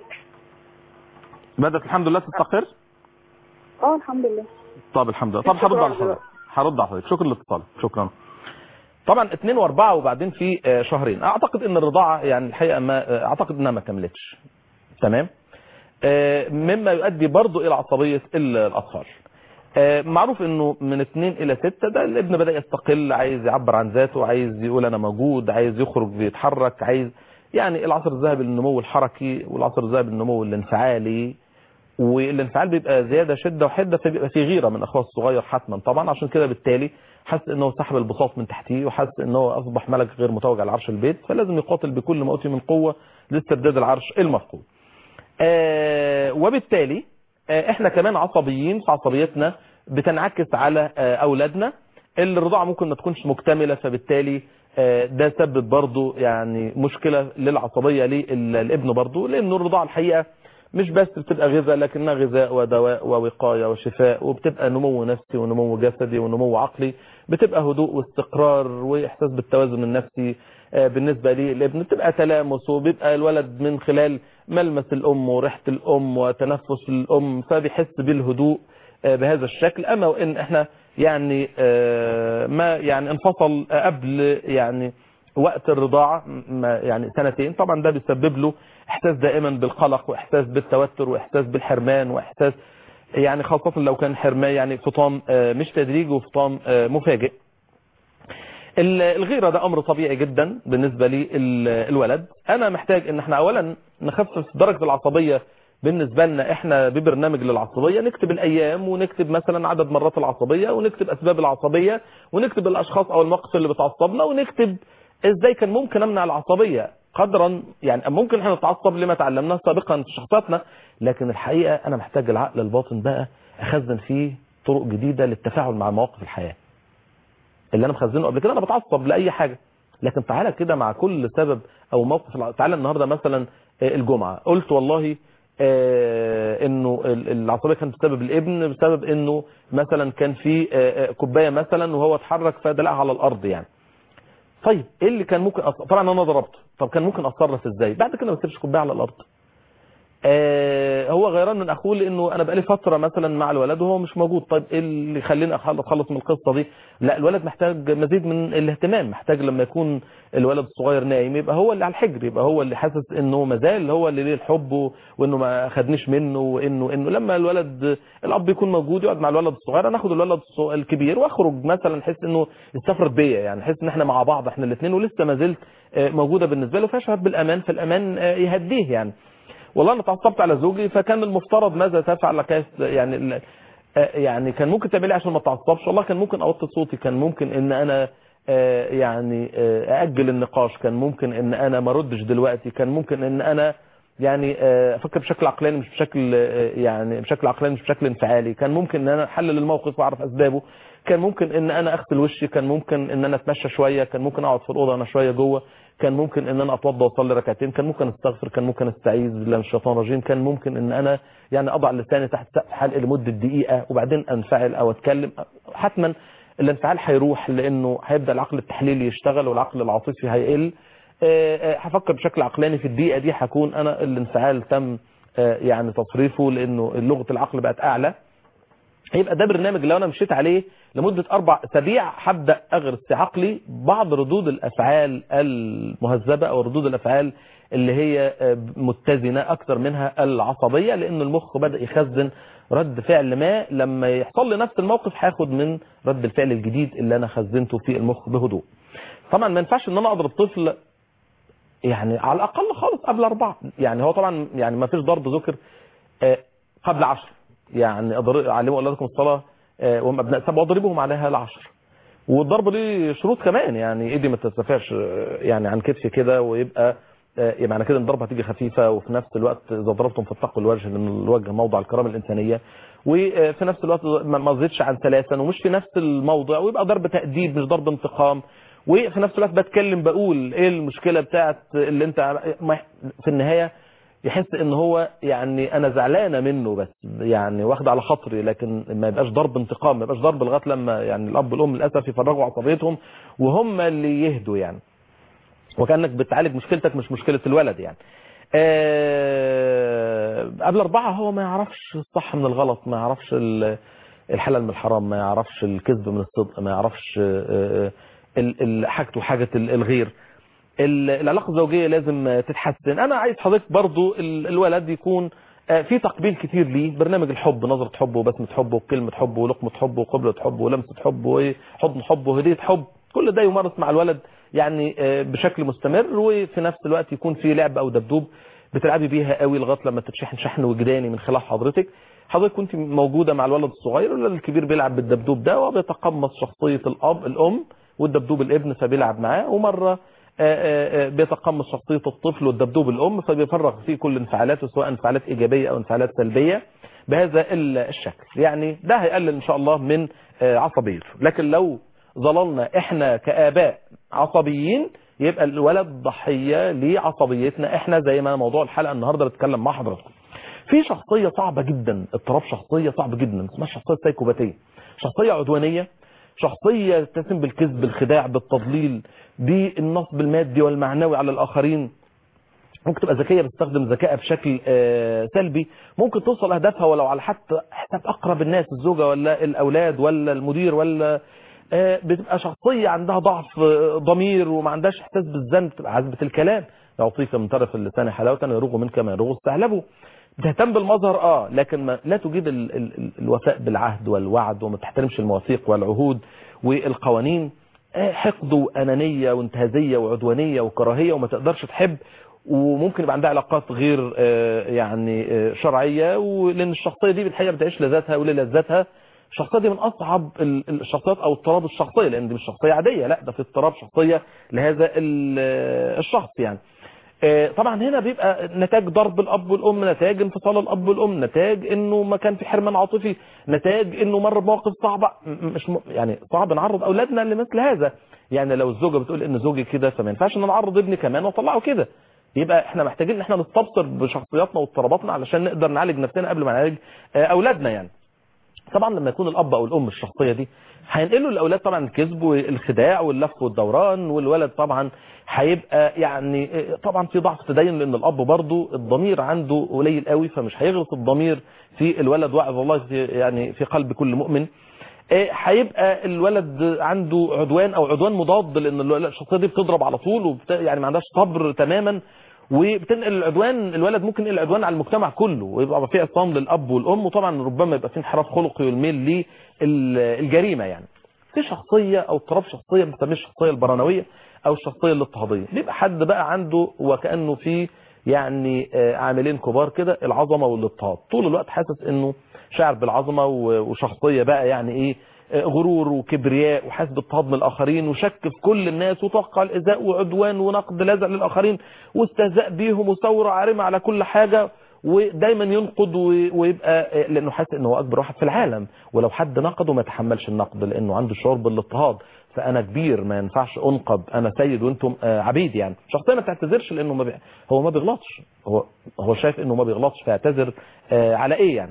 بدات الحمد لله تستقر اه الحمد لله طب الحمد لله طب هرد على حضرتك هرد على حضرتك شكرا لاتصالك شكرا طبعا اثنين واربعة وبعدين في آه، شهرين اعتقد ان الرضاعة يعني الحقيقة ما آه، اعتقد انها ما كملتش تمام آه، مما يؤدي برضو الى عصبية ال- الاطفال آه، معروف انه من اثنين الى ستة ده الابن بدأ يستقل عايز يعبر عن ذاته عايز يقول انا موجود عايز يخرج يتحرك عايز يعني العصر الذهبي للنمو الحركي والعصر الذهبي للنمو الانفعالي والانفعال بيبقى زياده شده وحده فبيبقى في غيره من اخوه الصغير حتما طبعا عشان كده بالتالي حس انه سحب البساط من تحتيه وحس انه اصبح ملك غير متوج على عرش البيت فلازم يقاتل بكل ما اوتي من قوه لاسترداد العرش المفقود. آه وبالتالي آه احنا كمان عصبيين فعصبيتنا بتنعكس على آه اولادنا الرضاعه ممكن ما تكونش مكتمله فبالتالي آه ده سبب برضو يعني مشكله للعصبيه للابن برضو لان الرضاعه الحقيقه مش بس بتبقى غذاء لكنها غذاء ودواء ووقاية وشفاء وبتبقى نمو نفسي ونمو جسدي ونمو عقلي بتبقى هدوء واستقرار واحساس بالتوازن النفسي آه، بالنسبة للابن بتبقى تلامس وبيبقى الولد من خلال ملمس الام وريحة الام وتنفس الام فبيحس بالهدوء آه، بهذا الشكل اما وان احنا يعني آه، ما يعني انفصل قبل يعني وقت الرضاعة ما- يعني سنتين طبعا ده بيسبب له احساس دائما بالقلق واحساس بالتوتر واحساس بالحرمان واحساس يعني خاصة لو كان حرمان يعني فطام آه، مش تدريجي وفطام آه، مفاجئ ال- الغيرة ده امر طبيعي جدا بالنسبة للولد انا محتاج ان احنا اولا نخفف درجة العصبية بالنسبة لنا احنا ببرنامج للعصبية نكتب الايام ونكتب مثلا عدد مرات العصبية ونكتب اسباب العصبية ونكتب الاشخاص او المواقف اللي بتعصبنا ونكتب ازاي كان ممكن امنع العصبية قدرا يعني ممكن احنا نتعصب لما تعلمناه سابقا في شخصياتنا لكن الحقيقة انا محتاج العقل الباطن بقى اخزن فيه طرق جديدة للتفاعل مع مواقف الحياة اللي انا مخزنه قبل كده انا بتعصب لاي حاجه لكن تعالى كده مع كل سبب او موقف الع- تعالى النهارده مثلا آه، الجمعه قلت والله آه، انه ال- العصبيه كانت بسبب الابن بسبب انه مثلا كان في آه، آه، كوبايه مثلا وهو اتحرك فدلقها على الارض يعني طيب ايه اللي كان ممكن أص... طبعا انا ضربته طب كان ممكن اتصرف ازاي بعد كده ما تسيبش كوبايه على الارض آه هو غيران من اخوه لانه انا بقالي فتره مثلا مع الولد وهو مش موجود طيب ايه اللي يخليني اخلص أخلص من القصه دي لا الولد محتاج مزيد من الاهتمام محتاج لما يكون الولد الصغير نايم يبقى هو اللي على الحجر يبقى هو اللي حاسس انه مازال هو اللي ليه الحب و- وانه ما خدنيش منه وانه انه لما الولد الاب يكون موجود يقعد مع الولد الصغير انا اخد الولد الص- الكبير واخرج مثلا احس انه استفرد بيا يعني احس ان احنا مع بعض احنا الاثنين ولسه ما زلت آه، موجوده بالنسبه له فاشعر بالامان فالامان آه، يهديه يعني والله انا اتعصبت على زوجي فكان المفترض ماذا تفعل كاس يعني ال- آه، يعني كان ممكن تعملي عشان ما تعصبش والله كان ممكن اوطي صوتي كان ممكن ان انا آه، يعني آه، ااجل النقاش كان ممكن ان انا ما اردش دلوقتي كان ممكن ان انا يعني آه، افكر بشكل عقلاني مش بشكل آه، يعني بشكل عقلاني مش بشكل انفعالي كان ممكن ان انا احلل الموقف واعرف اسبابه كان ممكن ان انا اغسل وشي كان ممكن ان انا اتمشى شويه كان ممكن اقعد في الاوضه انا شويه جوه كان ممكن ان انا اتوضى واصلي ركعتين كان ممكن استغفر كان ممكن استعيذ بالله من الشيطان الرجيم كان ممكن ان انا يعني اضع لساني تحت سقف حلق لمده دقيقه وبعدين انفعل او اتكلم حتما الانفعال هيروح لانه هيبدا العقل التحليلي يشتغل والعقل العاطفي هيقل آه، آه، هفكر بشكل عقلاني في الدقيقه دي هكون انا الانفعال تم آه، يعني تصريفه لانه لغه العقل بقت اعلى هيبقى ده برنامج لو انا مشيت عليه لمدة اربع اسابيع هبدا اغرس في عقلي بعض ردود الافعال المهذبة او ردود الافعال اللي هي آه، متزنة اكثر منها العصبية لان المخ بدأ يخزن رد فعل ما لما يحصل لي نفس الموقف هاخد من رد الفعل الجديد اللي انا خزنته في المخ بهدوء طبعا ما ينفعش ان انا اضرب طفل يعني على الاقل خالص قبل اربعه يعني هو طبعا يعني ما فيش ضرب ذكر آه، قبل عشر يعني أضر- علموا اولادكم الصلاه آه، وهم ابناء سبع واضربهم عليها العشر والضرب ليه شروط كمان يعني ايدي ما ترتفعش آه، يعني عن كتفي كده ويبقى آه، يبقى معنى كده ان الضربه هتيجي خفيفه وفي نفس الوقت اذا ضربتم فاتقوا الوجه لان الوجه موضع الكرامه الانسانيه وفي نفس الوقت ما ما زيدش عن ثلاثا ومش في نفس الموضع ويبقى ضرب تأديب مش ضرب انتقام وفي نفس الوقت بتكلم بقول ايه المشكله بتاعت اللي انت عم- ما- في النهايه يحس ان هو يعني انا زعلانه منه بس يعني واخد على خاطري لكن ما يبقاش ضرب انتقام ما يبقاش ضرب لغايه لما يعني الاب والام للاسف يفرغوا عصبيتهم وهم اللي يهدوا يعني وكانك بتعالج مشكلتك مش مشكله الولد يعني آه، قبل أربعة هو ما يعرفش الصح من الغلط ما يعرفش ال- الحلال من الحرام ما يعرفش الكذب من الصدق ما يعرفش آه، ال- ال- حاجته وحاجة ال- الغير ال- العلاقة الزوجية لازم تتحسن أنا عايز حضرتك برضو ال- الولد يكون آه، في تقبيل كتير ليه برنامج الحب نظرة حب وبسمة حب وكلمة حب ولقمة حب وقبلة حب ولمسة حب وحضن حب وهدية حب كل ده يمارس مع الولد يعني آه، بشكل مستمر وفي نفس الوقت يكون في لعب او دبدوب بتلعبي بيها قوي لغايه لما تتشحن شحن وجداني من خلال حضرتك حضرتك كنت موجوده مع الولد الصغير والولد الكبير بيلعب بالدبدوب ده وبيتقمص شخصيه الاب الام والدبدوب الابن فبيلعب معاه ومره آه، آه، آه، بيتقمص شخصيه الطفل والدبدوب الام فبيفرغ فيه كل انفعالاته سواء انفعالات ايجابيه او انفعالات سلبيه بهذا ال- الشكل يعني ده هيقلل ان شاء الله من آه، عصبيته لكن لو ظللنا احنا كآباء عصبيين يبقى الولد ضحية لعصبيتنا احنا زي ما موضوع الحلقة النهاردة بتكلم مع حضراتكم في شخصية صعبة جدا اضطراب شخصية صعب جدا اسمها الشخصية السيكوباتية شخصية عدوانية شخصية تتم بالكذب بالخداع بالتضليل بالنصب المادي والمعنوي على الآخرين ممكن تبقى ذكيه بتستخدم ذكائها بشكل آه، سلبي ممكن توصل اهدافها ولو على حتى حساب اقرب الناس الزوجه ولا الاولاد ولا المدير ولا آه، بتبقى شخصيه عندها ضعف آه، ضمير وما عندهاش احساس بالذنب بتبقى عذبه الكلام يعطيك من طرف اللسان حلاوه يروغ منك ما يروغ استعلبه بتهتم بالمظهر اه لكن ما لا تجيد ال ال ال الوفاء بالعهد والوعد وما تحترمش المواثيق والعهود والقوانين آه، حقد وانانيه وانتهازيه وعدوانيه وكراهيه وما تقدرش تحب وممكن يبقى عندها علاقات غير آه، يعني آه، شرعيه ولان الشخصيه دي بالحقيقه بتعيش لذاتها وللذاتها الشخصيه دي من اصعب ال- ال- الشخصيات او اضطراب الشخصيه لان دي مش شخصيه عاديه لا ده في اضطراب شخصيه لهذا ال- الشخص يعني آه، طبعا هنا بيبقى نتاج ضرب الاب والام نتاج انفصال الاب والام نتاج انه ما كان في حرمان عاطفي نتاج انه مر بمواقف صعبه م- مش م... يعني صعب نعرض اولادنا لمثل هذا يعني لو الزوجه بتقول ان زوجي كده فما ينفعش ان انا اعرض ابني كمان واطلعه كده يبقى احنا محتاجين ان احنا نستبصر بشخصياتنا واضطراباتنا علشان نقدر نعالج نفسنا قبل ما نعالج آه، اولادنا يعني طبعا لما يكون الاب او الام الشخصيه دي هينقلوا الاولاد طبعا الكذب والخداع واللف والدوران والولد طبعا هيبقى يعني طبعا في ضعف تدين لان الاب برضه الضمير عنده قليل قوي فمش هيغرس الضمير في الولد وعظ الله في يعني في قلب كل مؤمن إيه، هيبقى الولد عنده عدوان او عدوان مضاد لان الولد- الشخصيه دي بتضرب على طول وبت... يعني ما عندهاش صبر تماما وبتنقل العدوان الولد ممكن ينقل العدوان على المجتمع كله ويبقى في عصام للاب والام وطبعا ربما يبقى في انحراف خلقي والميل للجريمه يعني في شخصيه او اضطراب شخصيه بنسميها الشخصيه البرانويه او الشخصيه الاضطهاديه بيبقى حد بقى عنده وكانه في يعني آه، عاملين كبار كده العظمه والاضطهاد طول الوقت حاسس انه شاعر بالعظمه و- وشخصيه بقى يعني ايه آه، غرور وكبرياء وحاسس باضطهاد من الاخرين وشك في كل الناس وتوقع الايذاء وعدوان ونقد لاذع للاخرين واستهزاء بيهم وثوره عارمه على كل حاجه ودايما ينقد و- ويبقى آه، لانه حاسس انه هو اكبر واحد في العالم ولو حد نقده ما يتحملش النقد لانه عنده شعور بالاضطهاد فانا كبير ما ينفعش انقد انا سيد وانتم آه، عبيد يعني شخصيا ما تعتذرش لانه ما بي... هو ما بيغلطش هو هو شايف انه ما بيغلطش فيعتذر آه، على ايه يعني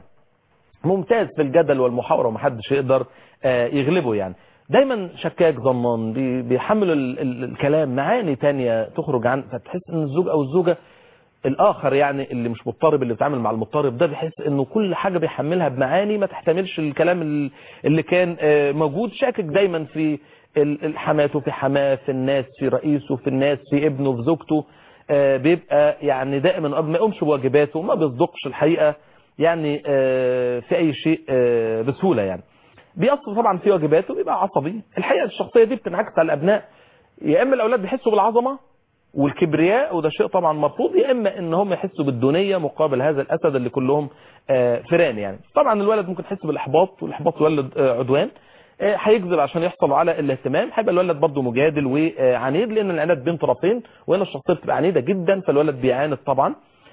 ممتاز في الجدل والمحاورة ومحدش يقدر آه، يغلبه يعني دايما شكاك ظنان بي- بيحمل ال- ال- الكلام معاني تانية تخرج عن فتحس ان الزوج او الزوجة الاخر يعني اللي مش مضطرب اللي بيتعامل مع المضطرب ده بيحس انه كل حاجة بيحملها بمعاني ما تحتملش الكلام ال- اللي كان آه، موجود شاكك دايما في ال- ال- حماته في حماه في الناس في رئيسه في الناس في ابنه في زوجته آه، بيبقى يعني دائما ما يقومش بواجباته ما بيصدقش الحقيقة يعني آه، في اي شيء آه، بسهولة يعني بيأثر طبعا في واجباته بيبقى عصبي الحقيقة الشخصية دي بتنعكس على الابناء يا اما الاولاد بيحسوا بالعظمة والكبرياء وده شيء طبعا مرفوض يا اما ان هم يحسوا بالدونيه مقابل هذا الاسد اللي كلهم آه، فيران يعني طبعا الولد ممكن يحس بالاحباط والاحباط يولد آه، عدوان آه، هيكذب عشان يحصل على الاهتمام هيبقى الولد برضه مجادل وعنيد لان العناد بين طرفين وهنا الشخصيه بتبقى عنيده جدا فالولد بيعاند طبعا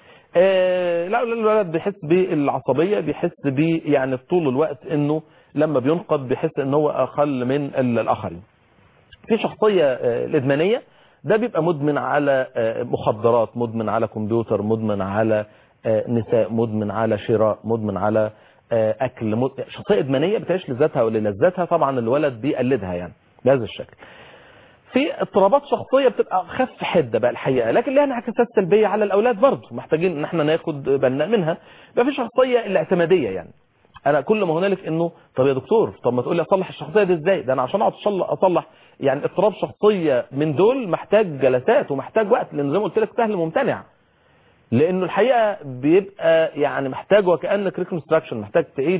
آه، لا لا، الولد بيحس بالعصبيه بيحس ب يعني طول الوقت انه لما بينقد بيحس ان هو اقل من ال- الاخرين في شخصيه آه، الادمانيه ده بيبقى مدمن على آه، مخدرات مدمن على كمبيوتر مدمن على آه، نساء مدمن على شراء مدمن على آه، اكل مد... شخصيه ادمانيه بتعيش لذاتها وللذاتها طبعا الولد بيقلدها يعني بهذا الشكل في اضطرابات شخصيه بتبقى خف حده بقى الحقيقه لكن لها انعكاسات سلبيه على الاولاد برضه محتاجين ان احنا ناخد بالنا منها يبقى في شخصيه الاعتماديه يعني انا كل ما هنالك انه طب يا دكتور طب ما تقول لي اصلح الشخصيه دي ازاي ده انا عشان اقعد أصلح- اصلح يعني اضطراب شخصيه من دول محتاج جلسات ومحتاج وقت لان زي ما قلت لك سهل ممتنع لانه الحقيقه بيبقى يعني محتاج وكانك ريكونستراكشن محتاج تعيد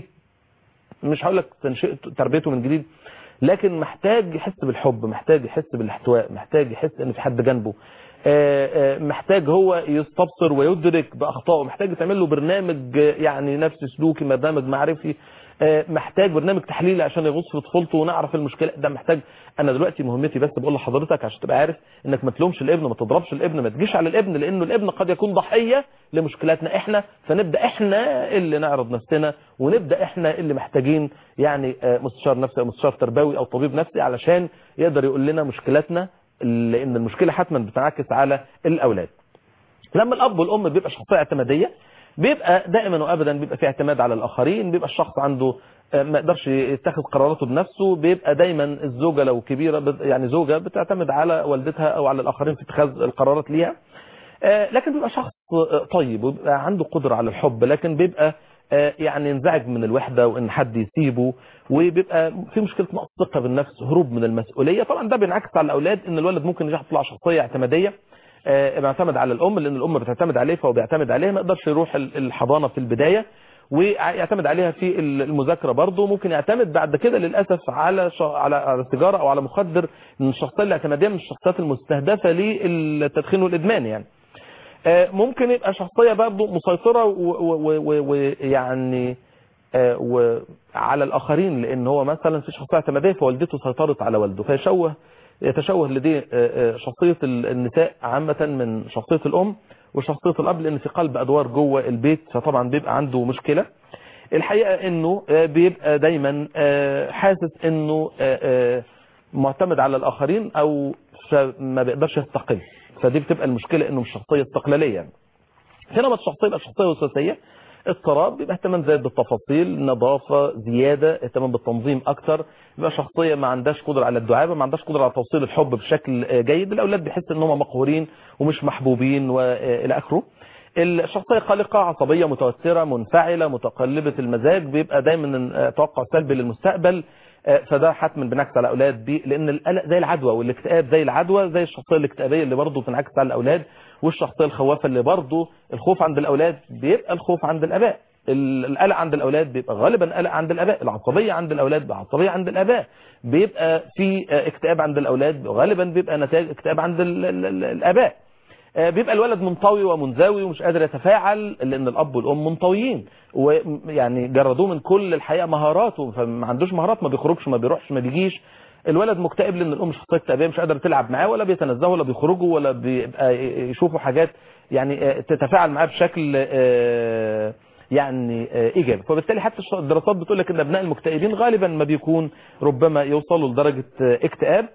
مش هقول لك تنشئ تربيته من جديد لكن محتاج يحس بالحب محتاج يحس بالاحتواء محتاج يحس ان في حد جنبه آه، آه، محتاج هو يستبصر ويدرك باخطائه محتاج تعمل له برنامج آه، يعني نفسي سلوكي برنامج معرفي آه، محتاج برنامج تحليلي عشان يغوص في طفولته ونعرف المشكله ده محتاج انا دلوقتي مهمتي بس بقول لحضرتك عشان تبقى عارف انك ما تلومش الابن ما تضربش الابن ما تجيش على الابن لانه الابن قد يكون ضحيه لمشكلاتنا احنا فنبدا احنا اللي نعرض نفسنا ونبدا احنا اللي محتاجين يعني آه، مستشار نفسي او مستشار تربوي او طبيب نفسي علشان يقدر يقول لنا مشكلاتنا لان المشكله حتما بتنعكس على الاولاد لما الاب والام بيبقى شخصيه اعتماديه بيبقى دائما وابدا بيبقى في اعتماد على الاخرين بيبقى الشخص عنده آه، ما يقدرش يتخذ قراراته بنفسه بيبقى دايما الزوجه لو كبيره بت- يعني زوجه بتعتمد على والدتها او على الاخرين في اتخاذ القرارات ليها آه، لكن بيبقى شخص آه، طيب وبيبقى عنده قدره على الحب لكن بيبقى آه، يعني ينزعج من الوحده وان حد يسيبه وبيبقى في مشكله نقص ثقه بالنفس هروب من المسؤوليه طبعا ده بينعكس على الاولاد ان الولد ممكن يطلع شخصيه اعتماديه آه، بيعتمد على الام لان الام بتعتمد عليه فهو بيعتمد عليها ما يقدرش يروح ال- الحضانه في البدايه ويعتمد عليها في ال- المذاكره برضه ممكن يعتمد بعد كده للاسف على ش... على على السيجاره او على مخدر من الشخصيه الاعتماديه من الشخصيات المستهدفه للتدخين والادمان يعني آه، ممكن يبقى شخصيه برضه مسيطره ويعني وعلى الاخرين لان هو مثلا في شخصيه اعتماديه فوالدته سيطرت على والده فيشوه يتشوه لديه آه، آه، شخصيه ال- النساء عامه من شخصيه الام وشخصيه الاب لان في قلب ادوار جوه البيت فطبعا بيبقى عنده مشكله الحقيقه انه آه، بيبقى دايما آه، حاسس انه آه، آه، معتمد على الاخرين او ف- ما بيقدرش يستقل فدي بتبقى المشكله انه مش شخصيه استقلاليه يعني. هنا ما الشخصيه يبقى شخصيه وسواسيه اضطراب بيبقى اهتمام زايد بالتفاصيل نظافه زياده اهتمام بالتنظيم اكتر بيبقى شخصيه ما عندهاش قدره على الدعابه ما عندهاش قدره على توصيل الحب بشكل آه، جيد الاولاد بيحس ان هم مقهورين ومش محبوبين والى اخره الشخصيه قلقه عصبيه متوتره منفعله متقلبه المزاج بيبقى دايما آه، توقع سلبي للمستقبل آه، فده حتما بينعكس على الاولاد بي لان القلق زي العدوى والاكتئاب زي العدوى زي الشخصيه الاكتئابيه اللي برضه بتنعكس على الاولاد والشخصيه الخوافه اللي برضه الخوف عند الاولاد بيبقى الخوف عند الاباء ال- القلق عند الاولاد بيبقى غالبا قلق عند الاباء العصبيه عند الاولاد بيبقى عصبيه عند الاباء بيبقى في آه، اكتئاب عند الاولاد غالبا بيبقى نتائج اكتئاب عند ال- ال- ال- الاباء آه، بيبقى الولد منطوي ومنزوي ومش قادر يتفاعل لان الاب والام منطويين ويعني جردوه من كل الحقيقه مهاراته فما عندوش مهارات ما بيخرجش ما بيروحش ما بيجيش الولد مكتئب لان الام شخصيه اكتئابيه مش قادره تلعب معاه ولا بيتنزهوا ولا بيخرجوا ولا بيبقى يشوفوا حاجات يعني آه، تتفاعل معاه بشكل آه، يعني آه، ايجابي فبالتالي حتى الش- الدراسات بتقول لك ان ابناء المكتئبين غالبا ما بيكون ربما يوصلوا لدرجه آه، اكتئاب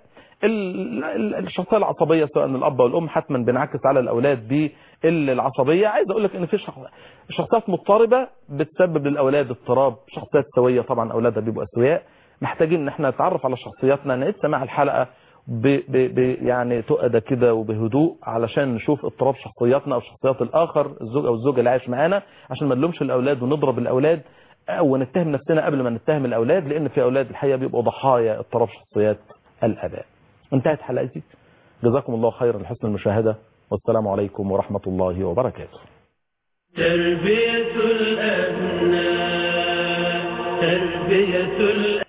ال- ال- الشخصيه العصبيه سواء الاب او الام حتما بينعكس على الاولاد بالعصبيه عايز اقول لك ان في شخ- شخصيات مضطربه بتسبب للاولاد اضطراب شخصيات سويه طبعا اولادها بيبقوا اسوياء محتاجين ان احنا نتعرف على شخصياتنا نستمع الحلقه ب ب ب يعني تؤدى كده وبهدوء علشان نشوف اضطراب شخصياتنا او شخصيات الاخر الزوج او الزوجه اللي عايش معانا عشان ما نلومش الاولاد ونضرب الاولاد او نتهم نفسنا قبل ما نتهم الاولاد لان في اولاد الحقيقه بيبقوا ضحايا اضطراب شخصيات الاباء انتهت حلقتي جزاكم الله خيرا لحسن المشاهده والسلام عليكم ورحمه الله وبركاته تربية الأبناء تربية الأبناء